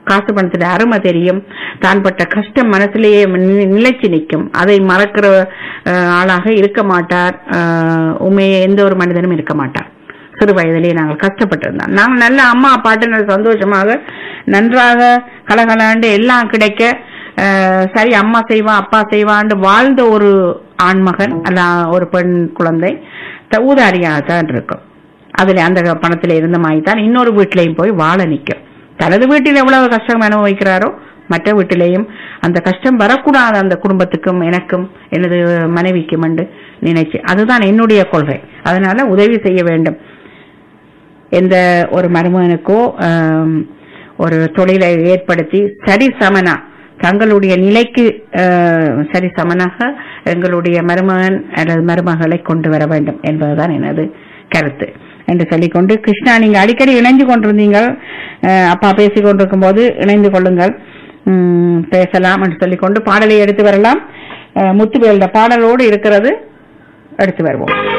காசு பணத்துல அருமை தெரியும் தான் பட்ட கஷ்டம் மனசுலயே நி- நிலைச்சு நிற்கும் அதை மறக்கிற அஹ், ஆளாக இருக்க மாட்டார் அஹ், உண்மையை எந்த ஒரு மனிதனும் இருக்க மாட்டார் சிறு வயதிலே நாங்கள் கஷ்டப்பட்டிருந்தோம் நாங்கள் நல்ல அம்மா அப்பாட்டு நல்ல சந்தோஷமாக நன்றாக கலகலாண்டு எல்லாம் கிடைக்க அஹ், சரி அம்மா செய்வா அப்பா செய்வான்னு வாழ்ந்த ஒரு ஆண்மகன் அல்ல ஒரு பெண் குழந்தை த- ஊதாரியாகத்தான் இருக்கும் அதுல அந்த பணத்துல இருந்த மாதிரி தான் இன்னொரு வீட்டிலையும் போய் வாழ நிற்கும் தனது வீட்டில் எவ்வளவு கஷ்டம் அனுபவிக்கிறாரோ மற்ற வீட்டிலேயும் அந்த கஷ்டம் வரக்கூடாது அந்த குடும்பத்துக்கும் எனக்கும் எனது மனைவிக்கும் என்று நினைச்சு அதுதான் என்னுடைய கொள்கை அதனால உதவி செய்ய வேண்டும் எந்த ஒரு மருமகனுக்கோ ஆம், ஒரு தொழிலை ஏற்படுத்தி சரி சமனா தங்களுடைய நிலைக்கு ஆஹ், சரி சமனாக எங்களுடைய மருமகன் அல்லது மருமகளை கொண்டு வர வேண்டும் என்பதுதான் எனது கருத்து என்று சொல்லிக்கொண்டு கிருஷ்ணா நீங்க அடிக்கடி இணைஞ்சு கொண்டிருந்தீங்க ஆஹ், அப்பா பேசிக் கொண்டிருக்கும் போது இணைந்து கொள்ளுங்கள் உம், பேசலாம் என்று சொல்லிக்கொண்டு பாடலை எடுத்து வரலாம் ஆஹ், முத்துவேலிட பாடலோடு இருக்கிறது எடுத்து வருவோம்